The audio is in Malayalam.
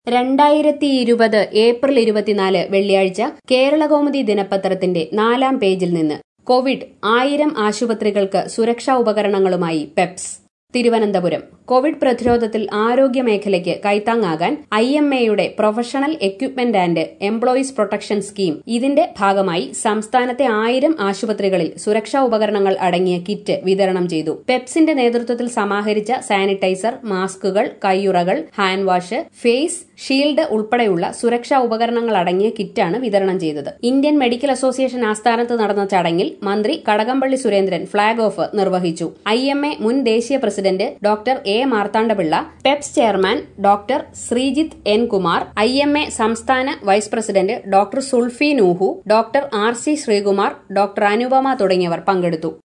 രണ്ടായിരത്തി ഇരുപത് ഏപ്രിൽ ഇരുപത്തിനാല് വെള്ളിയാഴ്ച കേരളകൗമുദി ദിനപത്രത്തിന്റെ നാലാം പേജിൽ നിന്ന് കോവിഡ് ആയിരം ആശുപത്രികൾക്ക് സുരക്ഷാ ഉപകരണങ്ങളുമായി പെപ്സ് തിരുവനന്തപുരം കോവിഡ് പ്രതിരോധത്തിൽ ആരോഗ്യ മേഖലയ്ക്ക് കൈത്താങ്ങാകാൻ ഐ എം എയുടെ professional equipment and employees protection scheme ഇതിന്റെ ഭാഗമായി സംസ്ഥാനത്തെ ആയിരം ആശുപത്രികളിൽ സുരക്ഷാ ഉപകരണങ്ങൾ അടങ്ങിയ കിറ്റ് വിതരണം ചെയ്തു പെപ്സിന്റെ നേതൃത്വത്തിൽ സമാഹരിച്ച സാനിറ്റൈസർ മാസ്കുകൾ കയ്യുറകൾ ഹാൻഡ് വാഷ് ഫേസ് ഷീൽഡ് ഉൾപ്പെടെയുള്ള സുരക്ഷാ ഉപകരണങ്ങൾ അടങ്ങിയ കിറ്റാണ് വിതരണം ചെയ്തത് ഇന്ത്യൻ മെഡിക്കൽ അസോസിയേഷൻ ആസ്ഥാനത്ത് നടന്ന ചടങ്ങിൽ മന്ത്രി കടകംപള്ളി സുരേന്ദ്രൻ ഫ്ളാഗ് ഓഫ് നിർവഹിച്ചു ഐ എം എ മുൻ ദേശീയ president doctor A Marthandapillai PEPS chairman doctor Sreejith N Kumar I M A സംസ്ഥാന vice president doctor Sulfi Noohu doctor R C Sreekumar doctor Anupama തുടങ്ങിയവർ പങ്കെടുത്തു